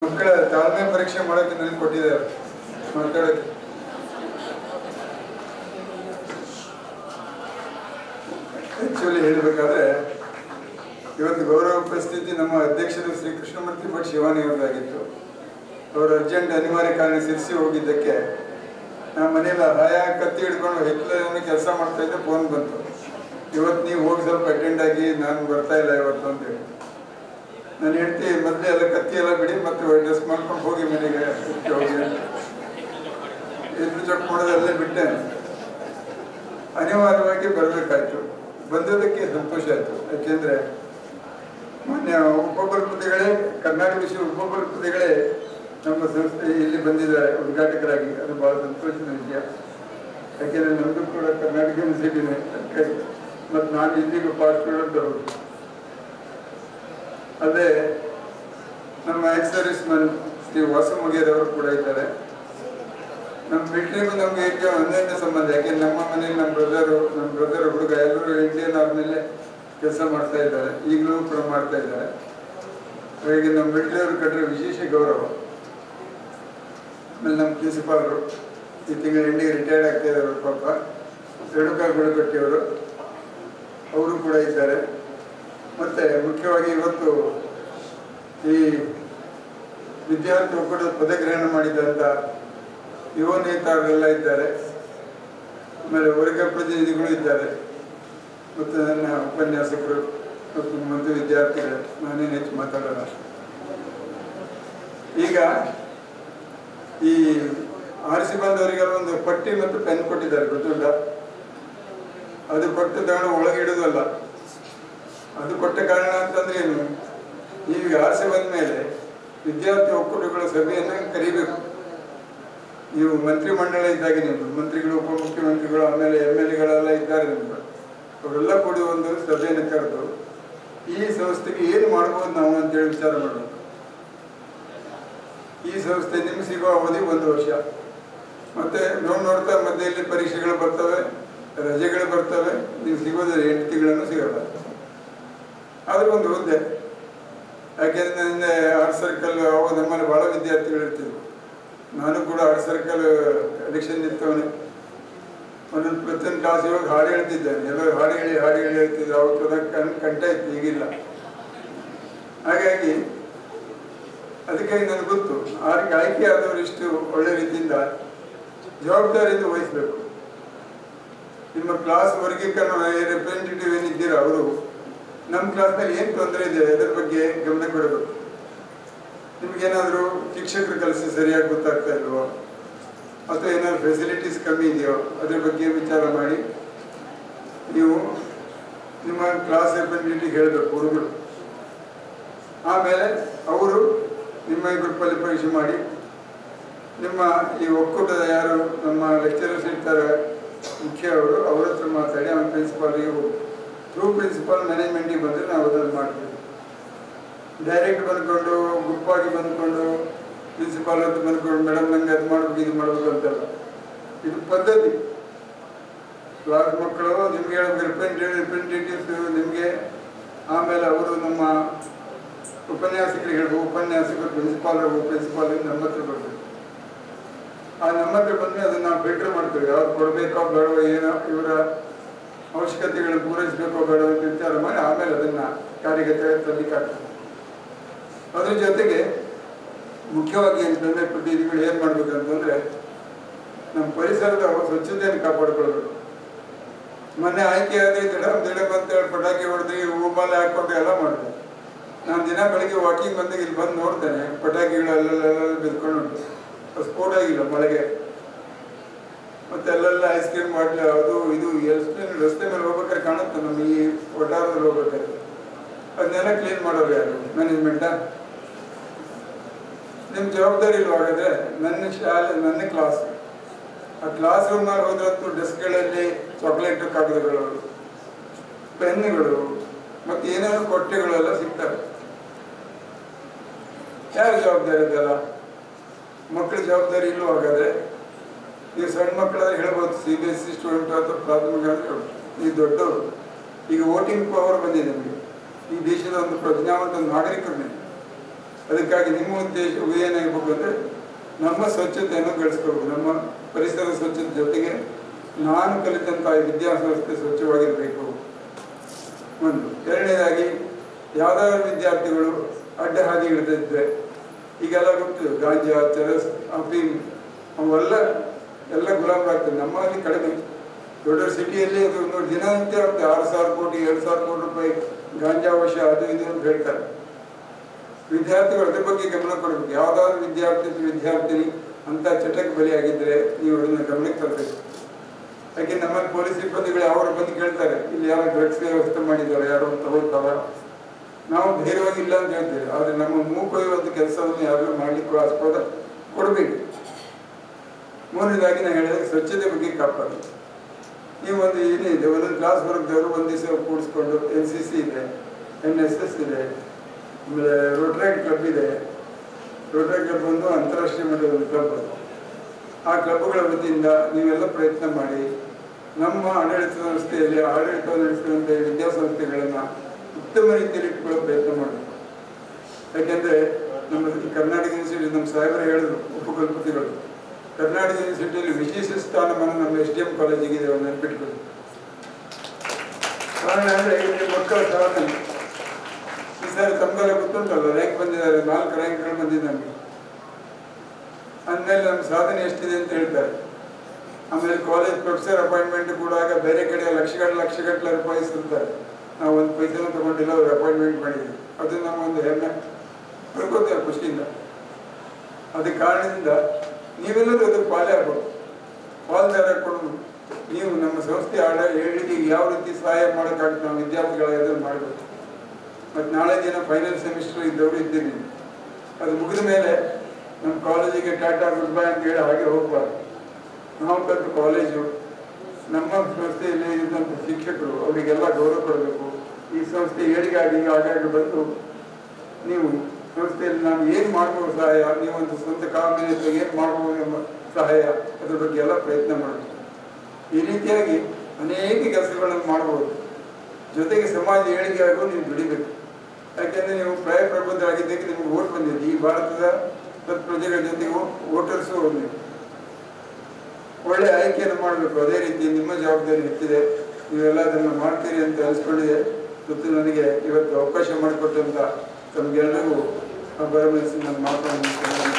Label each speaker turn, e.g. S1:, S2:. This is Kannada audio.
S1: ಮಕ್ಕಳ ತಾಳ್ಮೆ ಪರೀಕ್ಷೆ ಮಾಡೋಕೆ ನನಗೆ ಕೊಟ್ಟಿದ್ದಾರೆ ಮಾತಾಡೋಕ್ಕೆ ಆಕ್ಚುಲಿ ಹೇಳಬೇಕಾದ್ರೆ ಇವತ್ತು ಗೌರವ ಪರಿಸ್ಥಿತಿ ನಮ್ಮ ಅಧ್ಯಕ್ಷರು ಶ್ರೀ ಕೃಷ್ಣಮೂರ್ತಿ ಭಟ್ ಶಿವಾನಿ ಅವರದಾಗಿತ್ತು ಅವರು ಅರ್ಜೆಂಟ್ ಅನಿವಾರ್ಯ ಕಾರಣ ಸಿರಿಸಿ ಹೋಗಿದ್ದಕ್ಕೆ ನಮ್ಮ ಮನೇಲಿ ಹಾಯ ಕತ್ತಿ ಹಿಡ್ಕೊಂಡು ಹಿಟ್ಲರ್ ಕೆಲಸ ಮಾಡ್ತಾ ಇದ್ದೆ ಫೋನ್ ಬಂತು ಇವತ್ತು ನೀವು ಹೋಗಿ ಸ್ವಲ್ಪ ಅಟೆಂಡ್ ಆಗಿ ನಾನು ಬರ್ತಾ ಇಲ್ಲ ಇವತ್ತು ಅಂತೇಳಿ ನಾನು ಹೇಳ್ತಿ ಮೊದಲೇ ಎಲ್ಲ ಕತ್ತಿ ಎಲ್ಲ ಬಿಡಿ ಮತ್ತೆ ಡ್ರೆಸ್ ಮಾಡ್ಕೊಂಡು ಹೋಗಿ ಮನೆಗೆ ಅದಕ್ಕೆ ಹೋಗಿ ಎದುರು ಚೊಕ್ ಮಾಡೋದೆಲ್ಲ ಬಿಟ್ಟೆ ಅನಿವಾರ್ಯವಾಗಿ ಬರಬೇಕಾಯ್ತು ಬಂದದಕ್ಕೆ ಸಂತೋಷ ಆಯ್ತು ಯಾಕೆಂದ್ರೆ ಮಾನ್ಯ ಉಪಕುಲಪತಿಗಳೇ ಕರ್ನಾಟಕ ವಿಶ್ವ ಉಪಕುಲಪತಿಗಳೇ ನಮ್ಮ ಸಂಸ್ಥೆ ಇಲ್ಲಿ ಬಂದಿದ್ದಾರೆ ಉದ್ಘಾಟಕರಾಗಿ ಅದು ಬಹಳ ಸಂತೋಷದ ವಿಷಯ ಯಾಕೆಂದ್ರೆ ನಮ್ದು ಕೂಡ ಕರ್ನಾಟಕ ಯೂನಿವರ್ಸಿಟಿನೇ ಅದಕ್ಕಾಗಿ ಮತ್ತು ನಾನು ಇಲ್ಲಿಗೂ ಪಾಸ್ ಸ್ಟೂಡೆಂಟ್ ಅವರು ಅದೇ ನಮ್ಮ ಎಕ್ಸ್ ಸರ್ವಿಸ್ ಮನ್ ಶ್ರೀ ವಾಸಮುಗೇರ್ ಅವರು ಕೂಡ ಇದ್ದಾರೆ ನಮ್ಮ ಮಿಲಿಟರಿಗೂ ನಮ್ಗೆ ಏಕೆ ಒಂದೊಂದೇ ಸಂಬಂಧ ಯಾಕೆಂದ್ರೆ ನಮ್ಮ ಮನೇಲಿ ನಮ್ಮ ಬ್ರದರು ನಮ್ಮ ಬ್ರದರ್ ಹುಡುಗ ಎಲ್ಲರೂ ಇಂಡಿಯನ್ ಆರ್ಮಿಲೇ ಕೆಲಸ ಮಾಡ್ತಾ ಇದ್ದಾರೆ ಈಗಲೂ ಕೂಡ ಮಾಡ್ತಾ ಇದ್ದಾರೆ ಹಾಗಾಗಿ ನಮ್ಮ ಮಿಲಿಟರಿ ಅವರು ಕಟ್ಟರೆ ವಿಶೇಷ ಗೌರವ ಆಮೇಲೆ ನಮ್ಮ ಪ್ರಿನ್ಸಿಪಾಲರು ಈ ತಿಂಗಳ ಎಂಡಿಗೆ ರಿಟೈರ್ಡ್ ಆಗ್ತಾ ಇದ್ದಾರೆ ಪಾಪ ರೇಣುಕಾ ಗುಳಕಟ್ಟಿಯವರು ಅವರು ಕೂಡ ಇದ್ದಾರೆ ಮತ್ತೆ ಮುಖ್ಯವಾಗಿ ಇವತ್ತು ಈ ವಿದ್ಯಾರ್ಥಿ ಒಕ್ಕೂಟದ ಪದಗ್ರಹಣ ಮಾಡಿದಂಥ ಯುವ ನೇತಾರರೆಲ್ಲ ಇದ್ದಾರೆ ಆಮೇಲೆ ವರ್ಗ ಪ್ರತಿನಿಧಿಗಳು ಇದ್ದಾರೆ ಮತ್ತು ನನ್ನ ಉಪನ್ಯಾಸಕರು ಮತ್ತು ಮತ್ತು ವಿದ್ಯಾರ್ಥಿಗಳು ನಾನೇನು ಹೆಚ್ಚು ಮಾತಾಡೋಣ ಈಗ ಈ ಆರಿಸಿ ಬಂದವರಿಗೆಲ್ಲ ಒಂದು ಪಟ್ಟಿ ಮತ್ತು ಪೆನ್ ಕೊಟ್ಟಿದ್ದಾರೆ ಗೊತ್ತುಂಟ ಅದು ಕೊಟ್ಟು ತಗೊಂಡು ಒಳಗೆ ಇಡೋದಲ್ಲ ಅದು ಕೊಟ್ಟ ಕಾರಣ ಅಂತಂದ್ರೆ ಏನು ಈಗ ಆಸೆ ಬಂದ ಮೇಲೆ ವಿದ್ಯಾರ್ಥಿ ಒಕ್ಕೂಟಗಳ ಸಭೆಯನ್ನು ಕರಿಬೇಕು ನೀವು ಮಂತ್ರಿ ಮಂಡಳ ಇದ್ದಾಗ ನಿಮ್ದು ಮಂತ್ರಿಗಳು ಉಪಮುಖ್ಯಮಂತ್ರಿಗಳು ಆಮೇಲೆ ಎಮ್ ಎಲ್ ಎಗಳೆಲ್ಲ ಇದ್ದಾರೆ ನಿಮ್ದು ಅವರೆಲ್ಲ ಕೂಡಿ ಒಂದು ಸಭೆಯನ್ನು ಕರೆದು ಈ ಸಂಸ್ಥೆಗೆ ಏನು ಮಾಡ್ಬೋದು ನಾವು ಅಂತೇಳಿ ವಿಚಾರ ಮಾಡಬೇಕು ಈ ಸಂಸ್ಥೆ ನಿಮ್ಗೆ ಸಿಗೋ ಅವಧಿ ಒಂದು ವರ್ಷ ಮತ್ತೆ ನೋಡ್ ನೋಡ್ತಾ ಮಧ್ಯೆಯಲ್ಲಿ ಪರೀಕ್ಷೆಗಳು ಬರ್ತವೆ ರಜೆಗಳು ಬರ್ತವೆ ನೀವು ಸಿಗೋದು ಎಂಟು ತಿಂಗಳನ್ನು ಸಿಗಲ್ಲ ಆದ್ರೆ ಒಂದು ಹುದ್ದೆ ಯಾಕೆಂದ್ರೆ ನನ್ನ ಆರ್ಟ್ ಸರ್ಕಲ್ ಅವಾಗ ನಮ್ಮಲ್ಲಿ ಬಹಳ ವಿದ್ಯಾರ್ಥಿಗಳು ಇರ್ತಿದ್ರು ನಾನು ಕೂಡ ಆರ್ಟ್ ಸರ್ಕಲ್ ಅಡಿಕ್ಷನ್ ಇರ್ತವನೆ ಒಂದೊಂದು ಪ್ರತಿಯೊಂದು ಕ್ಲಾಸ್ ಇವಾಗ ಹಾಡು ಹೇಳ್ತಿದ್ದೇನೆ ಎಲ್ಲರೂ ಹಾಡು ಹೇಳಿ ಹಾಡು ಹೇಳಿ ಹೇಳ್ತಿದ್ರು ಅವತ್ತು ಅದಕ್ಕೆ ಕಣ್ ಕಂಠ ಇತ್ತು ಈಗಿಲ್ಲ ಹಾಗಾಗಿ ಅದಕ್ಕಾಗಿ ನನಗೆ ಗೊತ್ತು ಆರಿಗೆ ಆಯ್ಕೆ ಆದವರು ಇಷ್ಟು ಒಳ್ಳೆ ರೀತಿಯಿಂದ ಜವಾಬ್ದಾರಿಯಿಂದ ವಹಿಸಬೇಕು ನಿಮ್ಮ ಕ್ಲಾಸ್ ವರ್ಗೀಕರಣ ರೆಪ್ರೆಸೆಂಟೇಟಿವ್ ಏನಿದ್ದೀರೋ ಅವರು ನಮ್ಮ ಕ್ಲಾಸ್ನಲ್ಲಿ ಏನು ತೊಂದರೆ ಇದೆ ಅದರ ಬಗ್ಗೆ ಗಮನ ಕೊಡಬೇಕು ನಿಮ್ಗೇನಾದರೂ ಶಿಕ್ಷಕರು ಕೆಲಸ ಸರಿಯಾಗಿ ಗೊತ್ತಾಗ್ತಾ ಇಲ್ವೋ ಅಥವಾ ಏನಾದ್ರು ಫೆಸಿಲಿಟೀಸ್ ಕಮ್ಮಿ ಇದೆಯೋ ಅದ್ರ ಬಗ್ಗೆ ವಿಚಾರ ಮಾಡಿ ನೀವು ನಿಮ್ಮ ಕ್ಲಾಸ್ ರೆಪ್ರೆಸೆಂಟೇಟಿವ್ ಹೇಳಬೇಕು ಹುಡುಗರು ಆಮೇಲೆ ಅವರು ನಿಮ್ಮ ಗ್ರೂಪಲ್ಲಿ ಪರೀಕ್ಷೆ ಮಾಡಿ ನಿಮ್ಮ ಈ ಒಕ್ಕೂಟದ ಯಾರು ನಮ್ಮ ಲೆಕ್ಚರರ್ಸ್ ಇರ್ತಾರೆ ಮುಖ್ಯ ಅವರು ಅವ್ರ ಹತ್ರ ಮಾತಾಡಿ ಅವನ ಪ್ರಿನ್ಸಿಪಾಲ್ಗೆ ಹೋಗಿ ಥ್ರೂ ಪ್ರಿನ್ಸಿಪಾಲ್ ಮ್ಯಾನೇಜ್ಮೆಂಟಿಗೆ ಬಂದರೆ ನಾವು ಅದನ್ನು ಮಾಡ್ತೀವಿ ಡೈರೆಕ್ಟ್ ಬಂದ್ಕೊಂಡು ಗುಂಪಾಗಿ ಬಂದ್ಕೊಂಡು ಪ್ರಿನ್ಸಿಪಾಲ್ ಹತ್ರ ಬಂದ್ಕೊಂಡು ಮೇಡಮ್ ನಂಗೆ ಅದು ಮಾಡ್ಬೇಕು ಇದು ಮಾಡ್ಬೇಕು ಅಂತಲ್ಲ ಇದು ಪದ್ಧತಿ ಕ್ಲಾಸ್ ಮಕ್ಕಳು ನಿಮ್ಗೆ ಹೇಳ್ಬೇಕು ರಿಪ್ರೆಸೆಂಟೇಟಿವ್ ರಿಪ್ರೆಸೆಂಟೇಟಿವ್ಸ್ ನಿಮಗೆ ಆಮೇಲೆ ಅವರು ನಮ್ಮ ಉಪನ್ಯಾಸಕರಿಗೆ ಹೇಳ್ಬೇಕು ಉಪನ್ಯಾಸಕರು ಪ್ರಿನ್ಸಿಪಾಲ್ ಪ್ರಿನ್ಸಿಪಾಲ್ ನಮ್ಮ ಹತ್ರ ಬರ್ಬೇಕು ಆ ನಮ್ಮ ಹತ್ರ ಬಂದರೆ ಅದನ್ನ ನಾವು ಫಿಲ್ಟರ್ ಮಾಡ್ತೀವಿ ಯಾವ್ದು ಕೊಡಬೇಕೋ ಬೇಡವೋ ಏನೋ ಇವರ ಅವಶ್ಯಕತೆಗಳನ್ನು ಪೂರೈಸಬೇಕೋ ಬೇಡ ಅಂತ ವಿಚಾರ ಮಾಡಿ ಆಮೇಲೆ ಅದನ್ನ ಕಾರ್ಯಗತ ತರಲಿಕ್ಕೆ ಆಗ್ತದೆ ಅದ್ರ ಜೊತೆಗೆ ಮುಖ್ಯವಾಗಿ ಅಂತಂದ್ರೆ ಪ್ರತಿನಿಧಿಗಳು ಏನ್ ಮಾಡ್ಬೇಕು ಅಂತಂದ್ರೆ ನಮ್ಮ ಪರಿಸರದ ಸ್ವಚ್ಛತೆಯನ್ನು ಕಾಪಾಡ್ಕೊಳ್ಬೇಕು ಮೊನ್ನೆ ಆಯ್ಕೆ ಆದ್ರೆ ದಿಡ ದಿಡ ಅಂತೇಳಿ ಪಟಾಕಿ ಹೊಡೆದ್ರಿ ಹೂಮಾಲೆ ಹಾಕೊಂಡು ಎಲ್ಲ ಮಾಡಿದೆ ನಾನು ದಿನ ಬೆಳಿಗ್ಗೆ ವಾಕಿಂಗ್ ಬಂದಾಗ ಇಲ್ಲಿ ಬಂದು ನೋಡ್ತೇನೆ ಪಟಾಕಿಗಳು ಅಲ್ಲೆಲ್ಲ ಬಿದ್ಕೊಂಡು ಉಂಟು ಅದು ಸ್ಫೋಟ ಆಗಿಲ್ಲ ಮಳೆಗೆ ಮತ್ತೆ ಅಲ್ಲೆಲ್ಲ ಐಸ್ ಕ್ರೀಮ್ ಮಾಡ್ಲಿ ಅದು ಇದು ಎಷ್ಟು ರಸ್ತೆ ಮೇಲೆ ಹೋಗ್ಬೇಕಾದ್ರೆ ಕಾಣುತ್ತೆ ನಮ್ಮ ಈ ಒಟ್ಟಾರದಲ್ಲಿ ಹೋಗ್ಬೇಕಾದ್ರೆ ಅದನ್ನೆಲ್ಲ ಕ್ಲೀನ್ ಮಾಡೋರು ಯಾರು ಮ್ಯಾನೇಜ್ಮೆಂಟಾ ನಿಮ್ಮ ಜವಾಬ್ದಾರಿ ಇಲ್ವಾ ಹಾಗಾದ್ರೆ ನನ್ನ ಶಾಲೆ ನನ್ನ ಕ್ಲಾಸ್ ಆ ಕ್ಲಾಸ್ ರೂಮ್ನಲ್ಲಿ ಹೋದ್ರಂತೂ ಡೆಸ್ಕ್ಗಳಲ್ಲಿ ಚಾಕ್ಲೇಟ್ ಕಾಗದಗಳು ಪೆನ್ನುಗಳು ಮತ್ತೆ ಏನೇನೋ ಕೊಟ್ಟೆಗಳೆಲ್ಲ ಸಿಗ್ತವೆ ಯಾರು ಜವಾಬ್ದಾರಿ ಇದೆಲ್ಲ ಮಕ್ಕಳ ಜವಾಬ್ದಾರಿ ಇಲ್ಲೂ ಹಾಗಾದ್ರೆ ನೀವು ಸಣ್ಣ ಮಕ್ಕಳಾದ್ರೆ ಹೇಳ್ಬೋದು C B S C student ಅಥವಾ ಪ್ರಾಥಮಿಕ ಅಂದ್ರೆ ಹೇಳ್ಬೋದು. ನೀವು ದೊಡ್ಡವರು ಈಗ ವೋಟಿಂಗ್ ಪವರ್ ಬಂದಿದೆ ನಿಮಗೆ ಈ ದೇಶದ ಒಂದು ಪ್ರಜ್ಞಾವಂತ ಒಂದು ನಾಗರಿಕರು ನೀವು ಅದಕ್ಕಾಗಿ ನಿಮ್ಮ ಉದ್ದೇಶವು ಏನಾಗಬೇಕು ಅಂದರೆ ನಮ್ಮ ಸ್ವಚ್ಛತೆಯನ್ನು ಗಳಿಸ್ಕೋಬೇಕು ನಮ್ಮ ಪರಿಸರ ಸ್ವಚ್ಛತೆ ಜೊತೆಗೆ ನಾನು ಕಲಿತಂಥ ಈ ವಿದ್ಯಾಸಂಸ್ಥೆ ಸ್ವಚ್ಛವಾಗಿರಬೇಕು ಒಂದು ಎರಡನೇದಾಗಿ ಯಾವ್ದಾದ್ರು ವಿದ್ಯಾರ್ಥಿಗಳು ಅಡ್ಡ ಹಾದಿ ಹಿಡಿದಿದ್ರೆ ಈಗೆಲ್ಲ ಗೊತ್ತು ಗಾಂಜಾ ಚರಸ್ ಅಫೀಮ್ ಅವೆಲ್ಲ ಎಲ್ಲ ಗುಲಾಮರಾಗ್ತದೆ ನಮ್ಮಲ್ಲಿ ಕಡಿಮೆ ದೊಡ್ಡ ಸಿಟಿಯಲ್ಲಿ ಅದು ನೋಡಿ ದಿನನಿತ್ಯ ಆಗ್ತದೆ ಆರು ಸಾವಿರ ಕೋಟಿ ಎರಡು ಸಾವಿರ ಕೋಟಿ ರೂಪಾಯಿ ಗಾಂಜಾ ವಶ ಅದು ಇದು ಅಂತ ಹೇಳ್ತಾರೆ ವಿದ್ಯಾರ್ಥಿಗಳು ಅದ್ರ ಬಗ್ಗೆ ಗಮನ ಕೊಡಬೇಕು ಯಾವ್ದಾದ್ರು ವಿದ್ಯಾರ್ಥಿ ವಿದ್ಯಾರ್ಥಿನಿ ಅಂತ ಚಟಕ್ಕೆ ಬಲಿಯಾಗಿದ್ರೆ ನೀವು ಅದನ್ನ ಗಮನಕ್ಕೆ ತರಬೇಕು ಯಾಕೆ ನಮ್ಮಲ್ಲಿ ಪೊಲೀಸ್ ಸಿಬ್ಬಂದಿಗಳು ಯಾವಾಗ ಬಂದು ಕೇಳ್ತಾರೆ ಇಲ್ಲಿ ಯಾರೋ ಡ್ರಗ್ಸ್ ವ್ಯವಸ್ಥೆ ಮಾಡಿದ್ದಾರೆ ಯಾರೋ ತಗೊಳ್ತಾರ ನಾವು ಧೈರ್ಯವಾಗಿ ಇಲ್ಲ ಅಂತ ಹೇಳ್ತೇವೆ ಆದರೆ ನಮ್ಮ ಮೂಕೊಯ್ಯುವಂಥ ಕೆಲಸವನ್ನು ಯಾರು ಮಾಡ್ಲಿಕ್ಕೆ ಆಸ್ಪದ ಕೊಡಬೇಕು ಮೂರನೇದಾಗಿ ನಾನು ಹೇಳಿದಾಗ ಸ್ವಚ್ಛತೆ ಬಗ್ಗೆ ಕಾಪಾಡಿ ನೀವು ಒಂದು ಏನಿದೆ ಒಂದೊಂದು ಕ್ಲಾಸ್ ವರ್ಗದವರು ಒಂದು ದಿವಸ ಕೂಡಿಸ್ಕೊಂಡು ಎನ್ ಸಿ ಸಿ ಇದೆ ಎನ್ ಎಸ್ ಎಸ್ ಇದೆ ಆಮೇಲೆ ರೋಟ್ರಾಕ್ಟ್ ಕ್ಲಬ್ ಇದೆ ರೋಟ್ರಾಕ್ಟ್ ಕ್ಲಬ್ ಒಂದು ಅಂತಾರಾಷ್ಟ್ರೀಯ ಮಟ್ಟದ ಒಂದು ಕ್ಲಬ್ ಅದು ಆ ಕ್ಲಬ್ಗಳ ವತಿಯಿಂದ ನೀವೆಲ್ಲ ಪ್ರಯತ್ನ ಮಾಡಿ ನಮ್ಮ ಆಡಳಿತ ಸಂಸ್ಥೆಯಲ್ಲಿ ಆಡಳಿತ ನಡೆಸುವಂಥ ವಿದ್ಯಾಸಂಸ್ಥೆಗಳನ್ನು ಉತ್ತಮ ರೀತಿಯಲ್ಲಿ ಇಟ್ಕೊಳ್ಳೋ ಪ್ರಯತ್ನ ಮಾಡಬೇಕು ಯಾಕೆಂದರೆ ನಮ್ಮ ಕರ್ನಾಟಕ ಯೂನಿವರ್ಸಿಟಿ ನಮ್ಮ ಸಾಹೇಬರು ಹೇಳಿದ್ರು ಉಪಕುಲಪತಿಗಳು ಕರ್ನಾಟಕ ಯೂನಿವರ್ಸಿಟಿಯಲ್ಲಿ ವಿಶೇಷ ಸ್ಥಾನಮಾನ ನಮ್ಮ ಎಸ್ ಡಿ ಎಂ ಕಾಲೇಜಿಗೆ ಇದೆ ಒಂದು ನೆನ್ಪಿಟ್ಕೊಳ್ಳಿ ಕಾರಣ ಅಂದರೆ ಇಲ್ಲಿ ಮಕ್ಕಳ ಸಾಧನೆ ಈ ಸರಿ ತಮಗೆಲ್ಲ ಗೊತ್ತುಂಟಲ್ಲ ರ್ಯಾಂಕ್ ಬಂದಿದ್ದಾರೆ ನಾಲ್ಕು ರ್ಯಾಂಕ್ಗಳು ಬಂದಿದೆ ನಮಗೆ ಅಂದಮೇಲೆ ನಮ್ಮ ಸಾಧನೆ ಎಷ್ಟಿದೆ ಅಂತ ಹೇಳ್ತಾರೆ ಆಮೇಲೆ ಕಾಲೇಜ್ ಪ್ರೊಫೆಸರ್ ಅಪಾಯಿಂಟ್ಮೆಂಟ್ ಕೂಡ ಆಗ ಬೇರೆ ಕಡೆ ಲಕ್ಷಗಟ್ಟಲೆ ಲಕ್ಷಗಟ್ಟಲೆ ರೂಪಾಯಿ ಸುತ್ತಾರೆ ನಾವು ಒಂದು ಪೈಸೆನೂ ತಗೊಂಡಿಲ್ಲ ಅವ್ರು ಅಪಾಯಿಂಟ್ಮೆಂಟ್ ಮಾಡಿದ್ವಿ ಅದು ನಮ್ಮ ಒಂದು ಹೆಮ್ಮೆ ಪಡ್ಕೋತೇವೆ ಖುಷಿಯಿಂದ ಅದ ಕಾರಣದಿಂದ ನೀವೆಲ್ಲರೂ ಅದಕ್ಕೆ ಪಾಲೇ ಆಗ್ಬೋದು ಪಾಲ್ದಾರ ಕೊಡು ನೀವು ನಮ್ಮ ಸಂಸ್ಥೆ ಆಡ ಹೇಳಿಗೆ ಯಾವ ರೀತಿ ಸಹಾಯ ಮಾಡೋಕ್ಕಾಗುತ್ತೆ ನಾವು ವಿದ್ಯಾರ್ಥಿಗಳ ಅದನ್ನು ಮಾಡಬೇಕು ಮತ್ತು ನಾಳೆ ದಿನ ಫೈನಲ್ ಸೆಮಿಸ್ಟರ್ ಇದ್ದವರು ಇದ್ದೀರಿ ಅದು ಮುಗಿದ ಮೇಲೆ ನಮ್ಮ ಕಾಲೇಜಿಗೆ ಟಾಟಾ ಗುಡ್ ಬೈ ಅಂತ ಹೇಳಿ ಹಾಗೆ ಹೋಗ್ಬಾರ್ದು ನಾವು ಕಲಿತ ಕಾಲೇಜು ನಮ್ಮ ಸಂಸ್ಥೆಯಲ್ಲಿ ಇದ್ದಂಥ ಶಿಕ್ಷಕರು ಅವರಿಗೆಲ್ಲ ಗೌರವ ಕೊಡಬೇಕು ಈ ಸಂಸ್ಥೆ ಏಳಿಗಾಗಿ ಆಗಾಗ ಬಂದು ನೀವು ಸಂಸ್ಥೆಯಲ್ಲಿ ನಾನು ಏನು ಮಾಡ್ಬೋದು ಸಹಾಯ ನೀವೊಂದು ಸ್ವಂತ ಕಾಮಿನ ಏನು ಮಾಡ್ಬೋದು ಎಂಬ ಸಹಾಯ ಅದ್ರ ಬಗ್ಗೆ ಎಲ್ಲ ಪ್ರಯತ್ನ ಮಾಡಬೇಕು ಈ ರೀತಿಯಾಗಿ ಅನೇಕ ಕೆಲಸಗಳನ್ನು ಮಾಡ್ಬೋದು ಜೊತೆಗೆ ಸಮಾಜ ಏಳಿಗೆ ಆಗೋ ನೀವು ದುಡಿಬೇಕು ಯಾಕೆಂದ್ರೆ ನೀವು ಪ್ರಾಯ ಪ್ರಬುದ್ಧರಾಗಿದ್ದಕ್ಕೆ ನಿಮ್ಗೆ ಓಟ್ ಬಂದಿದೆ ಈ ಭಾರತದ ಸತ್ ಪ್ರಜೆಗಳ ಜೊತೆಗೆ ವೋಟರ್ಸು ನೀವು ಒಳ್ಳೆ ಆಯ್ಕೆಯನ್ನು ಮಾಡಬೇಕು ಅದೇ ರೀತಿ ನಿಮ್ಮ ಜವಾಬ್ದಾರಿ ಹೆಚ್ಚಿದೆ ನೀವೆಲ್ಲ ಅದನ್ನು ಮಾಡ್ತೀರಿ ಅಂತ ಅನಿಸ್ಕೊಂಡಿದೆ ಮತ್ತು ನನಗೆ ಇವತ್ತು ಅವಕಾಶ ಮಾಡಿಕೊಟ್ಟಂತ ತಮಗೆಲ್ಲರಿಗೂ ಭರವಸೆ ನಾನು ಮಾತನಾಡಿ